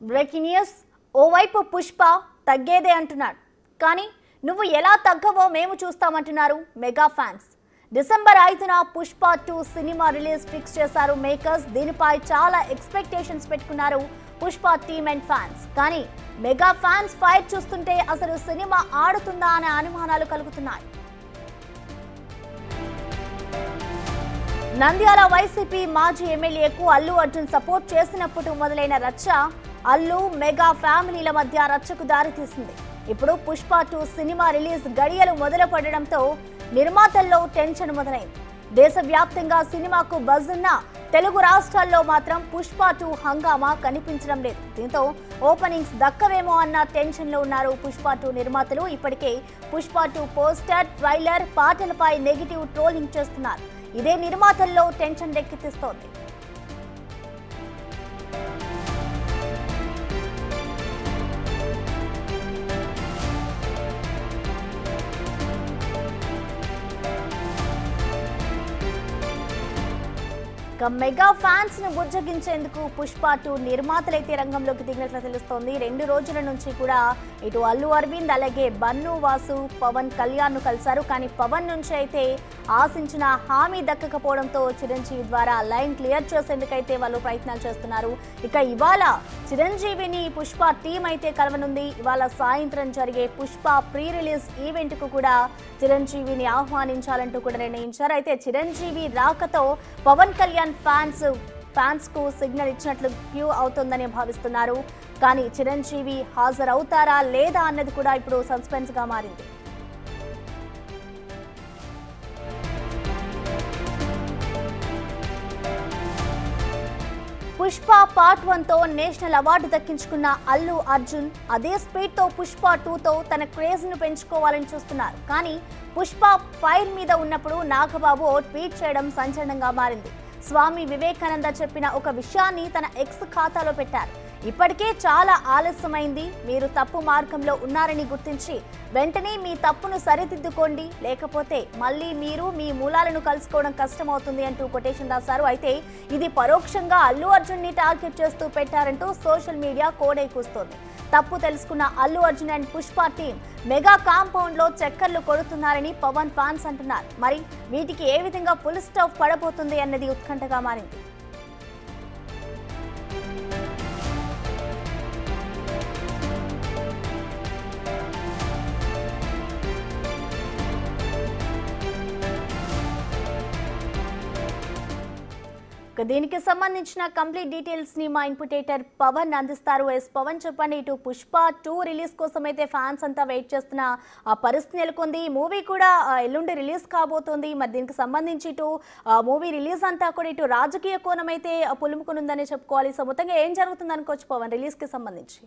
breaking news ఓవైపు పుష్ప తగ్గేదే అంటున్నాడు కానీ నువ్వు ఎలా తగ్గవో మేము చూస్తామంటున్నారు మెగా ఫ్యాన్స్ డిసెంబర్ ఐదున పుష్ప టూ సినిమా రిలీజ్ ఫిక్స్ చేశారు మేకర్స్ దీనిపై చాలా ఎక్స్పెక్టేషన్స్ పెట్టుకున్నారు పుష్ప టీమ్ అండ్ ఫ్యాన్స్ కానీ మెగా ఫ్యాన్స్ ఫైట్ చూస్తుంటే అసలు సినిమా ఆడుతుందా అనే అనుమానాలు కలుగుతున్నాయి నంద్యాల వైసీపీ మాజీ ఎమ్మెల్యేకు అల్లు అర్జున్ సపోర్ట్ చేసినప్పుడు మొదలైన రచ్చ అల్లు మెగా ఫ్యామిలీల మధ్య రచ్చకు దారితీసింది ఇప్పుడు పుష్ప టూ సినిమా రిలీజ్ గడియలు మొదలు పడడంతో నిర్మాతల్లో టెన్షన్ మొదలైంది దేశవ్యాప్తంగా సినిమాకు బజ్ ఉన్న తెలుగు రాష్ట్రాల్లో మాత్రం పుష్ప టూ హంగామా కనిపించడం లేదు దీంతో ఓపెనింగ్స్ దక్కవేమో అన్న టెన్షన్ లో ఉన్నారు పుష్ప టూ నిర్మాతలు ఇప్పటికే పుష్ప టూ పోస్టర్ ట్రైలర్ పాటలపై నెగిటివ్ ట్రోలింగ్ చేస్తున్నారు ఇదే నిర్మాతల్లో టెన్షన్ రెక్కెత్తిస్తోంది ఇక మెగా ఫ్యాన్స్ ను బుజ్జగించేందుకు పుష్ప టూ నిర్మాతలైతే రంగంలోకి దిగినట్లు తెలుస్తోంది రెండు రోజుల నుంచి కూడా ఇటు అల్లు అరవింద్ అలాగే బన్ను వాసు పవన్ కళ్యాణ్ ను కలిశారు కానీ పవన్ నుంచి అయితే ఆశించిన హామీ దక్కకపోవడంతో చిరంజీవి ద్వారా లైన్ క్లియర్ చేసేందుకైతే వాళ్ళు ప్రయత్నాలు చేస్తున్నారు ఇక ఇవాళ చిరంజీవిని పుష్ప టీం అయితే కలవనుంది ఇవాళ సాయంత్రం జరిగే పుష్ప ప్రీ రిలీజ్ ఈవెంట్ కు కూడా చిరంజీవిని ఆహ్వానించాలంటూ కూడా నిర్ణయించారు అయితే చిరంజీవి రాకతో పవన్ కళ్యాణ్ ఫ్యాన్స్ ఫ్యాన్స్ కు సిగ్నల్ ఇచ్చినట్లు క్యూ అవుతుందని భావిస్తున్నారు కానీ చిరంజీవి హాజరవుతారా లేదా అన్నది కూడా ఇప్పుడు సస్పెన్స్ గా మారింది పుష్ప పార్ట్ వన్ తో నేషనల్ అవార్డు దక్కించుకున్న అల్లు అర్జున్ అదే స్పీడ్ తో పుష్ప టూ తో తన క్రేజ్ ను పెంచుకోవాలని చూస్తున్నారు కానీ పుష్ప ఫైర్ మీద ఉన్నప్పుడు నాగబాబు ఓ ట్వీట్ చేయడం సంచలనంగా మారింది స్వామి వివేకానంద చెప్పిన ఒక విషయాన్ని తన ఎక్స్ ఖాతాలో పెట్టారు ఇప్పటికే చాలా ఆలస్యమైంది మీరు తప్పు మార్గంలో ఉన్నారని గుర్తించి వెంటనే మీ తప్పును సరిదిద్దుకోండి లేకపోతే మళ్ళీ మీరు మీ మూలాలను కలుసుకోవడం కష్టమవుతుంది అంటూ కొటేషన్ రాశారు అయితే ఇది పరోక్షంగా అల్లు అర్జున్ ని టార్గెట్ చేస్తూ పెట్టారంటూ సోషల్ మీడియా కోడై కూస్తోంది తప్పు తెలుసుకున్న Allu Arjun and Pushpa team mega compound లో చక్కర్లు కొడుతున్నారని పవన్ ఫ్యాన్స్ అంటున్నారు మరి వీటికి ఏ విధంగా ఫుల్ స్టాప్ పడబోతుంది అన్నది ఉత్కంఠగా మారింది ఇక దీనికి సంబంధించిన కంప్లీట్ డీటెయిల్స్ ని మా ఇన్పుటేటర్ పవన్ అందిస్తారు ఎస్ పవన్ చెప్పండి ఇటు పుష్ప టూ రిలీజ్ కోసం అయితే ఫ్యాన్స్ అంతా వెయిట్ చేస్తున్న ఆ పరిస్థితి నెలకొంది ఈ మూవీ కూడా ఆ, ఎల్లుండి రిలీజ్ కాబోతోంది మరి దీనికి సంబంధించి ఇటు మూవీ రిలీజ్ అంతా కూడా ఇటు రాజకీయ కోణం అయితే ఆ, పులుముకునుందని చెప్పుకోవాలి సో మొత్తంగా ఏం జరుగుతుంది అనుకోవచ్చు పవన్ రిలీజ్ కి సంబంధించి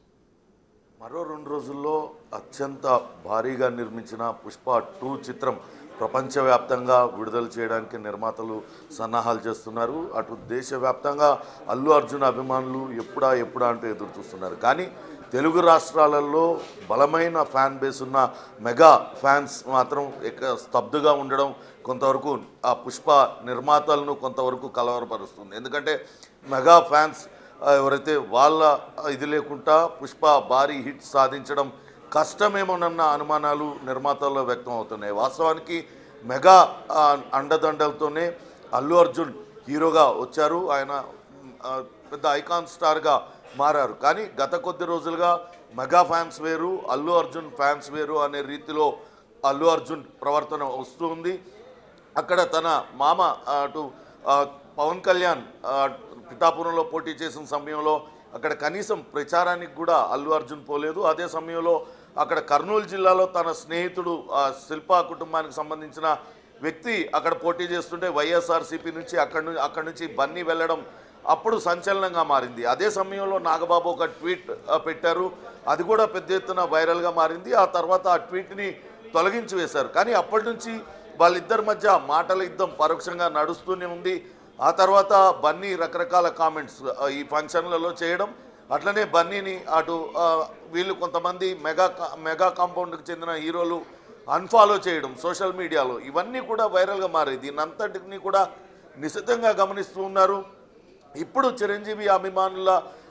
మరో రెండు రోజుల్లో అత్యంత భారీగా నిర్మించిన పుష్ప టూ చిత్రం ప్రపంచవ్యాప్తంగా విడుదల చేయడానికి నిర్మాతలు సన్నాహాలు చేస్తున్నారు అటు దేశవ్యాప్తంగా అల్లు అర్జున్ అభిమానులు ఎప్పుడా ఎప్పుడా అంటూ ఎదురు చూస్తున్నారు కానీ తెలుగు రాష్ట్రాలలో బలమైన ఫ్యాన్ బేస్ ఉన్న మెగా ఫ్యాన్స్ మాత్రం ఎక్క స్తబ్దుగా ఉండడం కొంతవరకు ఆ పుష్ప నిర్మాతలను కొంతవరకు కలవరపరుస్తుంది ఎందుకంటే మెగా ఫ్యాన్స్ ఆ, ఎవరైతే వాళ్ళ ఇది లేకుండా పుష్ప భారీ హిట్ సాధించడం కష్టమేమోనన్న అనుమానాలు నిర్మాతల్లో వ్యక్తం అవుతున్నాయి వాస్తవానికి మెగా ఆ, అండదండలతోనే అల్లు అర్జున్ హీరోగా వచ్చారు ఆయన మ్, ఆ, పెద్ద ఐకాన్ స్టార్గా మారారు కానీ గత కొద్ది రోజులుగా మెగా ఫ్యాన్స్ వేరు అల్లు అర్జున్ ఫ్యాన్స్ వేరు అనే రీతిలో అల్లు అర్జున్ ప్రవర్తన వస్తుంది అక్కడ తన మామ ఆ, అటు ఆ, పవన్ కళ్యాణ్ ఆ, పిఠాపురంలో పోటీ చేసిన సమయంలో అక్కడ కనీసం ప్రచారానికి కూడా అల్లు అర్జున్ పోలేదు అదే సమయంలో అక్కడ కర్నూలు జిల్లాలో తన స్నేహితుడు ఆ, శిల్పా కుటుంబానికి సంబంధించిన వ్యక్తి అక్కడ పోటీ చేస్తుంటే వైఎస్ఆర్సీపీ నుంచి అక్కడి నుంచి అక్కడి నుంచి బన్నీ వెళ్ళడం అప్పుడు సంచలనంగా మారింది అదే సమయంలో నాగబాబు ఒక ట్వీట్ ఆ, పెట్టారు అది కూడా పెద్ద ఎత్తున వైరల్గా మారింది ఆ తర్వాత ఆ ట్వీట్ని తొలగించి వేశారు కానీ అప్పటి నుంచి వాళ్ళిద్దరి మధ్య మాటల యుద్ధం పరోక్షంగా నడుస్తూనే ఉంది ఆ తర్వాత బన్నీ రకరకాల కామెంట్స్ ఈ ఫంక్షన్లలో చేయడం అట్లనే బన్నీని అటు ఆ, వీళ్ళు కొంతమంది మెగా కా- మెగా కాంపౌండ్కి చెందిన హీరోలు అన్ఫాలో చేయడం సోషల్ మీడియాలో ఇవన్నీ కూడా వైరల్గా మారాయి దీని అంతటిని కూడా నిశితంగా గమనిస్తూ ఉన్నారు ఇప్పుడు చిరంజీవి అభిమానుల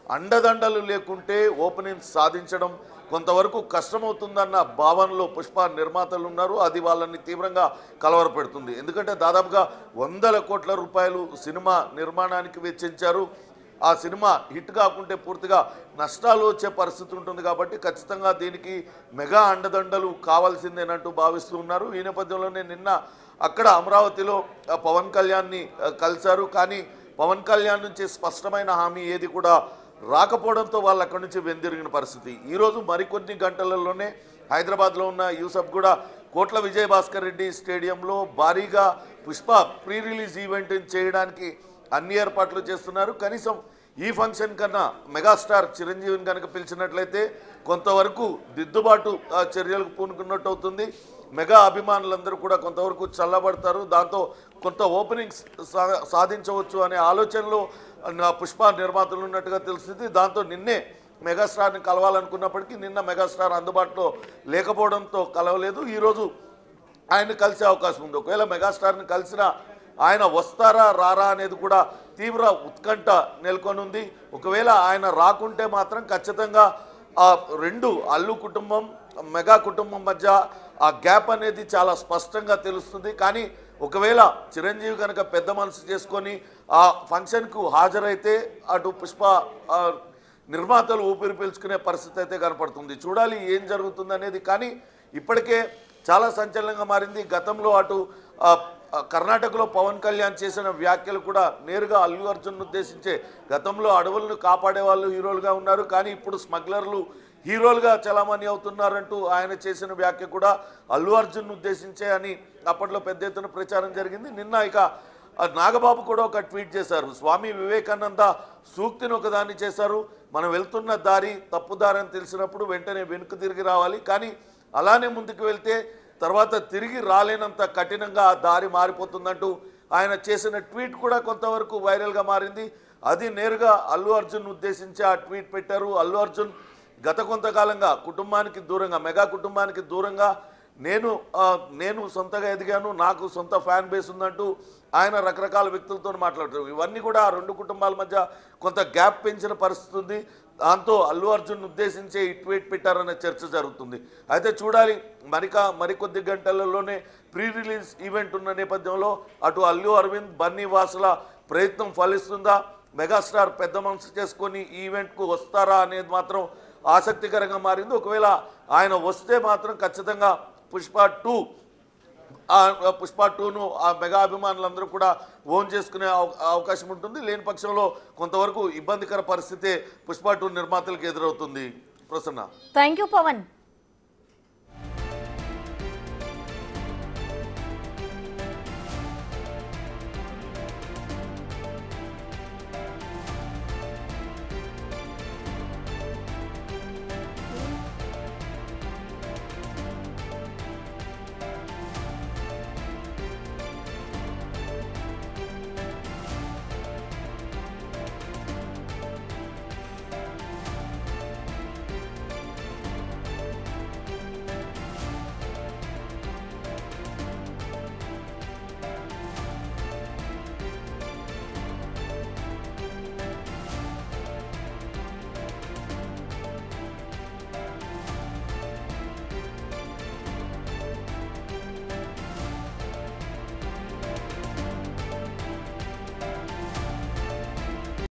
అండదండలు లేకుంటే ఓపెనింగ్ సాధించడం కొంతవరకు కష్టమవుతుందన్న భావనలో పుష్ప నిర్మాతలు ఉన్నారు అది వాళ్ళని తీవ్రంగా కలవరపెడుతుంది ఎందుకంటే దాదాపుగా వందల కోట్ల రూపాయలు సినిమా నిర్మాణానికి వెచ్చించారు ఆ సినిమా హిట్ కాకుంటే పూర్తిగా నష్టాలు వచ్చే పరిస్థితి ఉంటుంది కాబట్టి ఖచ్చితంగా దీనికి మెగా అండదండలు కావాల్సిందేనంటూ భావిస్తూ ఉన్నారు ఈ నేపథ్యంలోనే నిన్న అక్కడ అమరావతిలో ఆ, పవన్ కళ్యాణ్ని ఆ, కలిశారు కానీ పవన్ కళ్యాణ్ నుంచి స్పష్టమైన హామీ ఏది కూడా రాకపోవడంతో వాళ్ళు అక్కడి నుంచి వెందిరిగిన పరిస్థితి ఈరోజు మరికొన్ని గంటలలోనే హైదరాబాద్లో ఉన్న యూసఫ్ కూడా కోట్ల విజయ్ భాస్కర్ రెడ్డి స్టేడియంలో భారీగా పుష్ప ప్రీ రిలీజ్ ఈవెంట్ చేయడానికి అన్ని ఏర్పాట్లు చేస్తున్నారు కనీసం ఈ ఫంక్షన్ కన్నా మెగాస్టార్ చిరంజీవిని కనుక పిలిచినట్లయితే కొంతవరకు దిద్దుబాటు ఆ, చర్యలకు పూనుకున్నట్టు అవుతుంది మెగా అభిమానులందరూ కూడా కొంతవరకు చల్లబడతారు దాంతో కొంత ఓపెనింగ్స్ సా- సాధించవచ్చు అనే ఆలోచనలో ఆ, పుష్ప నిర్మాతలు ఉన్నట్టుగా తెలిసింది దాంతో నిన్నే మెగాస్టార్ని కలవాలనుకున్నప్పటికీ నిన్న మెగాస్టార్ అందుబాటులో లేకపోవడంతో కలవలేదు ఈరోజు ఆయన కలిసే అవకాశం ఉంది ఒకవేళ మెగాస్టార్ని కలిసినా ఆయన వస్తారా రారా అనేది కూడా తీవ్ర ఉత్కంఠ నెలకొని ఉంది ఒకవేళ ఆయన రాకుంటే మాత్రం ఖచ్చితంగా ఆ రెండు అల్లు కుటుంబం మెగా కుటుంబం మధ్య ఆ గ్యాప్ అనేది చాలా స్పష్టంగా తెలుస్తుంది కానీ ఒకవేళ చిరంజీవి కనుక పెద్ద మనసు చేసుకొని ఆ ఫంక్షన్కు హాజరైతే అటు పుష్ప ఆ, నిర్మాతలు ఊపిరి పీల్చుకునే పరిస్థితి అయితే కనపడుతుంది చూడాలి ఏం జరుగుతుంది అనేది కానీ ఇప్పటికే చాలా సంచలనంగా మారింది గతంలో అటు ఆ, ఆ, కర్ణాటకలో పవన్ కళ్యాణ్ చేసిన వ్యాఖ్యలు కూడా నేరుగా అల్లు అర్జున్ ఉద్దేశించే గతంలో అడవులను కాపాడే వాళ్ళు హీరోలుగా ఉన్నారు కానీ ఇప్పుడు స్మగ్లర్లు హీరోలుగా చలామణి అవుతున్నారంటూ ఆయన చేసిన వ్యాఖ్య కూడా అల్లు అర్జున్ ఉద్దేశించే అని అప్పట్లో పెద్ద ఎత్తున ప్రచారం జరిగింది నిన్న ఇక ఆ నాగబాబు కూడా ఒక ట్వీట్ చేశారు స్వామి వివేకానంద సూక్తిని ఒకదాన్ని చేశారు మనం వెళ్తున్న దారి తప్పు దారి అని తెలిసినప్పుడు వెంటనే వెనుక తిరిగి రావాలి కానీ అలానే ముందుకు వెళ్తే తర్వాత తిరిగి రాలేనంత కఠినంగా ఆ దారి మారిపోతుందంటూ ఆయన చేసిన ట్వీట్ కూడా కొంతవరకు వైరల్గా మారింది అది నేరుగా అల్లు అర్జున్ ఉద్దేశించి ఆ ట్వీట్ పెట్టారు అల్లు అర్జున్ గత కొంతకాలంగా కుటుంబానికి దూరంగా మెగా కుటుంబానికి దూరంగా నేను ఆ, నేను సొంతగా ఎదిగాను నాకు సొంత ఫ్యాన్ బేస్ ఉందంటూ ఆయన రకరకాల వ్యక్తులతో మాట్లాడుతారు ఇవన్నీ కూడా ఆ రెండు కుటుంబాల మధ్య కొంత గ్యాప్ పెంచిన పరిస్థితి ఉంది దాంతో అల్లు అర్జున్ ఉద్దేశించే ఈ ట్వీట్ పెట్టారనే చర్చ జరుగుతుంది అయితే చూడాలి మరిక మరికొద్ది గంటలలోనే ప్రీ రిలీజ్ ఈవెంట్ ఉన్న నేపథ్యంలో అటు అల్లు అరవింద్ బన్నీ వాసుల ప్రయత్నం ఫలిస్తుందా మెగాస్టార్ పెద్ద మనసు చేసుకొని ఈ ఈవెంట్కు వస్తారా అనేది మాత్రం ఆసక్తికరంగా మారింది ఒకవేళ ఆయన వస్తే మాత్రం ఖచ్చితంగా పుష్ప టూ ఆ పుష్ప టూను ఆ మెగా అభిమానులందరూ కూడా ఓన్ చేసుకునే అవ- అవకాశం ఉంటుంది లేని పక్షంలో కొంతవరకు ఇబ్బందికర పరిస్థితే పుష్ప టూ నిర్మాతలకు ఎదురవుతుంది ప్రసన్న థ్యాంక్ యూ పవన్